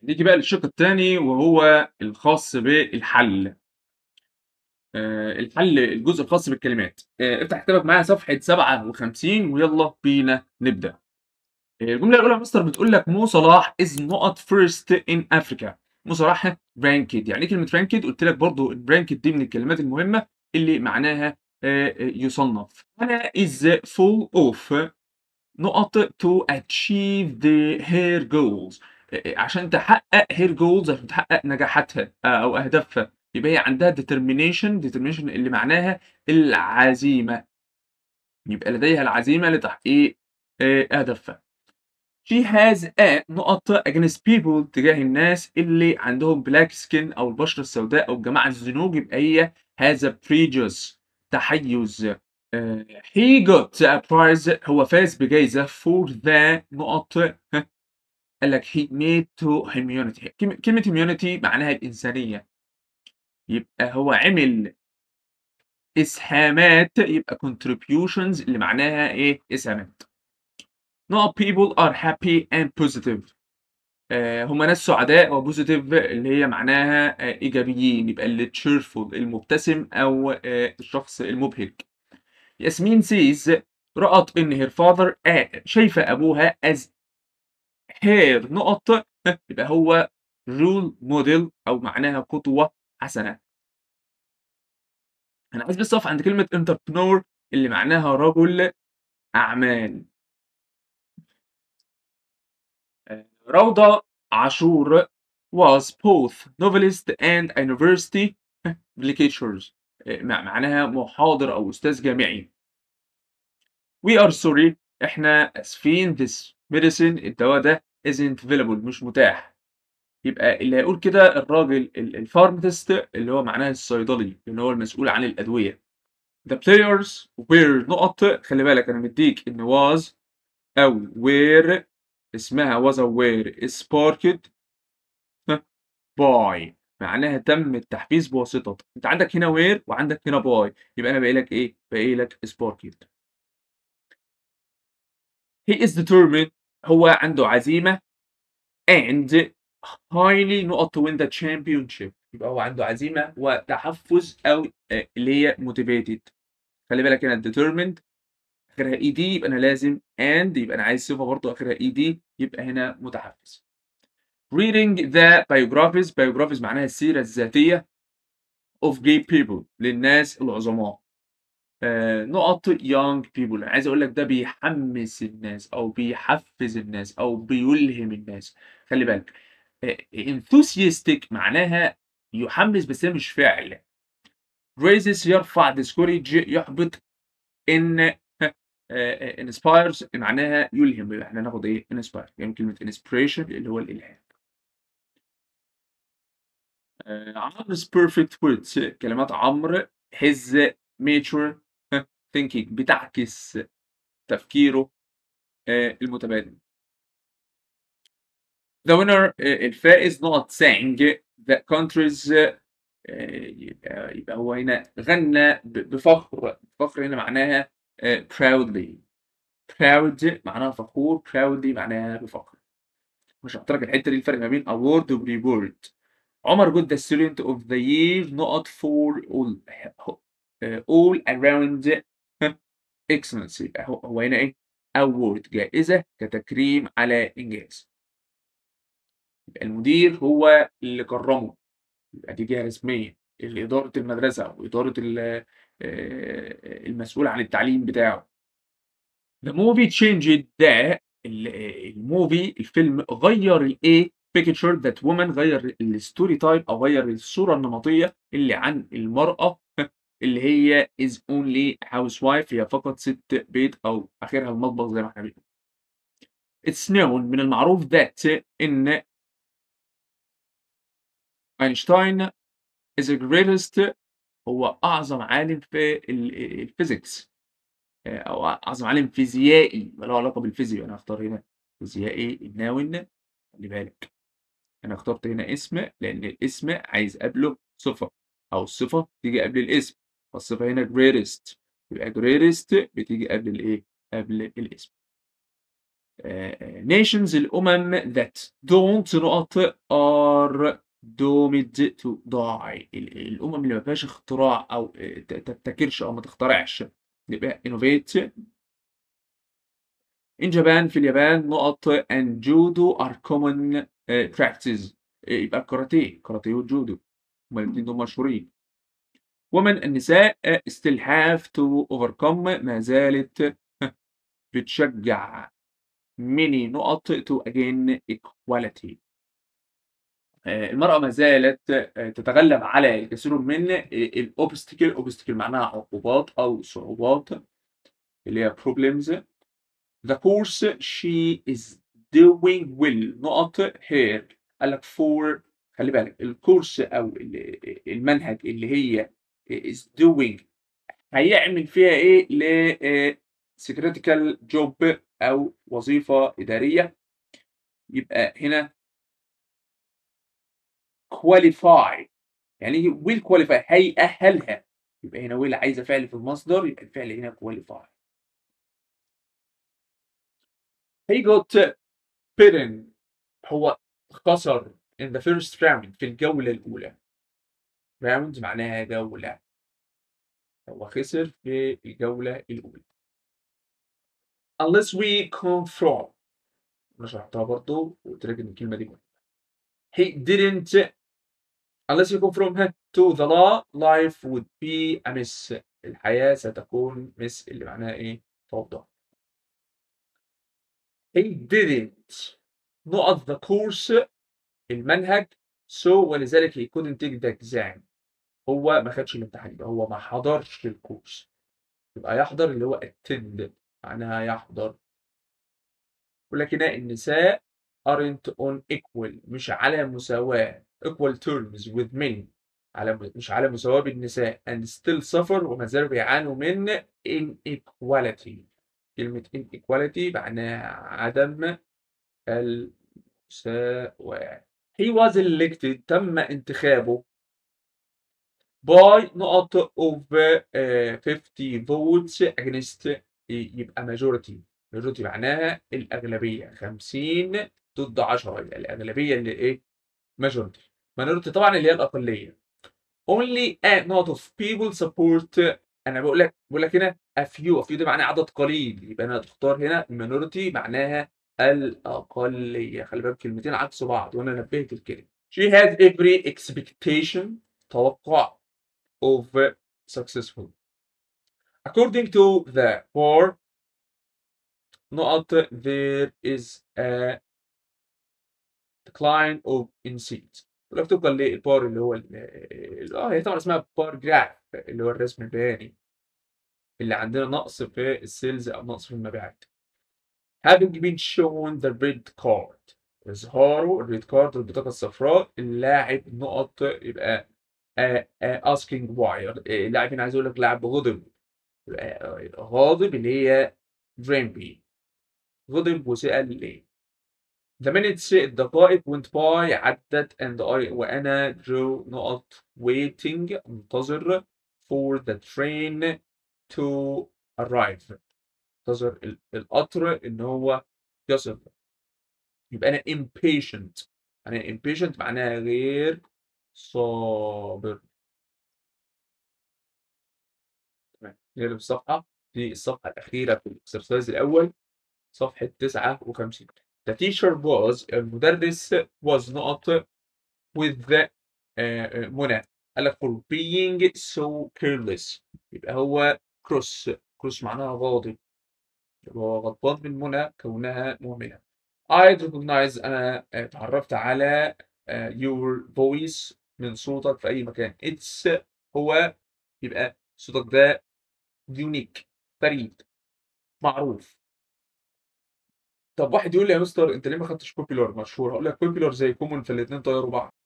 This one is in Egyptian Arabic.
نيجي بقى للشق التاني وهو الخاص بالحل. آآ الحل الجزء الخاص بالكلمات. آآ افتح كتابك معايا صفحة 57 ويالّا بينا نبدأ. آآ الجملة الأولى يا مستر بتقول لك مو صلاح is not first in Africa. مو صلاح ranked يعني إيه كلمة ranked؟ قُلت لك برضه الranked دي من الكلمات المهمة اللي معناها آآ يُصنَّف. أنا is full of نقط to achieve the her goals. آآ عشان تحقق her goals عشان تحقق نجاحاتها أو أهدافها. يبقى هي عندها determination determination اللي معناها العزيمة. يبقى لديها العزيمة لتحقيق آآ أهدافها. She has a نقط against people تجاه الناس اللي عندهم black skin أو البشرة السوداء أو الجماعة الزنوج يبقى هي has a prejudice تحيُّز. آآ he got a prize هو فاز بجايزة for the نقط ها قال لك he made to humanity. كلمة كلمة humanity معناها الإنسانية. يبقى هو عمل إسهامات يبقى contributions اللي معناها إيه؟ إسهامات. نقط people are happy and positive. آآ هم ناس سعداء وpositive اللي هي معناها آآ إيجابيين يبقى اللي cheerful المبتسم أو آآ الشخص المبهج. ياسمين says رأت إن her father آآ شايفة أبوها as her نقط ها يبقى هو role model أو معناها قدوة حسنة. أنا عايز بس أقف عند كلمة entrepreneur اللي معناها رجل أعمال. آآ روضة عاشور was both novelist and university lectures. آآ مع معناها محاضر أو أستاذ جامعي. We are sorry إحنا آسفين this medicine الدوا ده isn't available مش متاح. يبقى اللي هيقول كده الراجل ال الpharmacist اللي هو معناها الصيدلي اللي هو المسؤول عن الأدوية. The players were نقط خلي بالك أنا مديك إن was أو were اسمها was أو were sparked ها by معناها تم التحفيز بواسطة. أنت عندك هنا were وعندك هنا by يبقى أنا باقي لك إيه؟ باقي لك sparked. He is determined هو عنده عزيمة and highly نقط to win the championship يبقى هو عنده عزيمة وتحفُّز أو آآ اللي هي motivated. خلي بالك هنا determined آخرها ED يبقى أنا لازم and يبقى أنا عايز صفة برضه آخرها ED يبقى هنا متحفِّز. Reading the biographies biographies معناها السيرة الذاتية of great people للناس العظماء. آآ نقط young people أنا عايز أقول لك ده بيحمِّس الناس أو بيحفِّز الناس أو بيلهم الناس. خلي بالك آآ enthusiastic معناها يحمِّس بس هي مش فعل. raises يرفع discourage يحبط in ها آآ inspires معناها يلهم يبقى إحنا هناخد إيه inspire يعني كلمة inspiration اللي هو الإلهام. آآ عمرو's perfect words كلمات عمرو his mature ها thinking بتعكس تفكيره آآ المتبادل. The winner آآ الفائز نقط sang the country's آآ يبقى يبقى هو هنا غنى ب بفخر، فخر هنا معناها آآ proudly. proud معناها فخور proudly معناها بفخر. وشرحت لك الحتة دي الفرق ما بين award وreward. عمر got the student of the year نقط for all آآ all around ها excellence يبقى هو هو هنا إيه award جائزة كتكريم على إنجاز. يبقى المدير هو اللي كرّمه. يبقى دي جهة رسمية. اللي إدارة المدرسة أو إدارة ال آآ المسؤول عن التعليم بتاعه. The movie changed the ال الmovie الفيلم غيّر الإيه picture that woman غيّر الstory type أو غيّر الصورة النمطية اللي عن المرأة اللي هي is only housewife هي فقط سِت بيت أو آخرها المطبخ زي ما إحنا بنقول. It's known من المعروف that إن أينشتاين is the greatest هو أعظم عالم في ال الphysics آآ أو أعظم عالم فيزيائي ما له علاقة بالفيزيا أنا هاختار هنا فيزيائي الnoun خلي بالك. أنا اخترت هنا اسم لأن الاسم عايز قبله صفة أو الصفة تيجي قبل الاسم. فالصفة هنا greatest يبقى greatest بتيجي قبل الإيه قبل الاسم. آه، nations الأمم that don't نقط are doomed to die الأمم اللي ما فيهاش اختراع أو تبتكرش أو ما تخترعش يبقى innovate in Japan في اليابان نقط and judo are common practices يبقى الكاراتيه كاراتيه والجودو هما الاثنين دول مشهورين ومن النساء still have to overcome ما زالت بتشجع many نقط to again equality المرأة ما زالت تتغلب على الكثير من الاوبستكل اوبستكل معناها عقوبات أو صعوبات اللي هي problems the course she is doing well نقط here قال لك for خلي بالك الكورس أو المنهج اللي هي is doing هيعمل فيها إيه ل secretical job أو وظيفة إدارية يبقى هنا qualify يعني will qualify هيأهلها يبقى هنا will عايزة فعل في المصدر يبقى الفعل هنا qualify he got beaten هو خسر in the first round في الجولة الأولى round معناها جولة هو خسر في الجولة الأولى unless we confront أنا شرحتها برضه وقلت لك إن الكلمة دي مهمة he didn't unless you confront her to the law life would be a mess الحياة ستكون مس اللي معناها إيه؟ فوضى he didn't نقط the course المنهج so ولذلك he couldn't take the exam هو ما خدش الامتحان يبقى هو ما حضرش الكورس يبقى يحضر اللي هو attend معناها يحضر ولكن النساء aren't on equal مش على مساواة equal terms with men على مش على مساواة بالنساء and still suffer وما زالوا بيعانوا من inequality كلمة inequality معناها عدم المساواة he was elected تم انتخابه by نقط of uh, 50 votes against يبقى majority majority معناها الأغلبية 50 ضد 10 يبقى الأغلبية اللي إيه majority minority طبعا اللي هي الأقلية only a not of people support أنا بقول لك بقول لك هنا a few a few دي معناها عدد قليل يبقى أنا تختار هنا minority معناها الأقلية خلي بالك كلمتين عكس بعض وأنا نبهت الكلمة she has every expectation توقع of successful according to the war نقط there is a decline of insects ولك طبقا للبار اللي هو اه هي طبعا اسمها بار جراف اللي هو الرسم البياني اللي عندنا نقص في السيلز او نقص في المبيعات having been shown the red card اظهاره الريد كارد البطاقه الصفراء اللاعب نقط يبقى uh, uh, asking why اللاعب هنا عايز يقول لك لاعب غضب غاضب اللي هي دريمبي غضب وسأل ليه The minutes الدقائق went by عدت and I وأنا جو نقط waiting منتظر for the train to arrive منتظر القطر إن هو يصل يبقى أنا impatient أنا impatient معناها غير صابر تمام نقلب الصفحة دي الصفحة الأخيرة في الإكسرسايز الأول صفحة 59 The teacher was المدرس was نقط with the uh, منى قال لك for being so careless يبقى هو cross cross معناها غاضب يبقى هو غضبان من منى كونها مهملة I recognize أنا اتعرفت على uh, your voice من صوتك في أي مكان it's هو يبقى صوتك ده unique فريد معروف طب واحد يقول لي يا مستر انت ليه ما خدتش بوبيلار مشهور هقول لك بوبيلار زي كومون في الاثنين طيروا بعض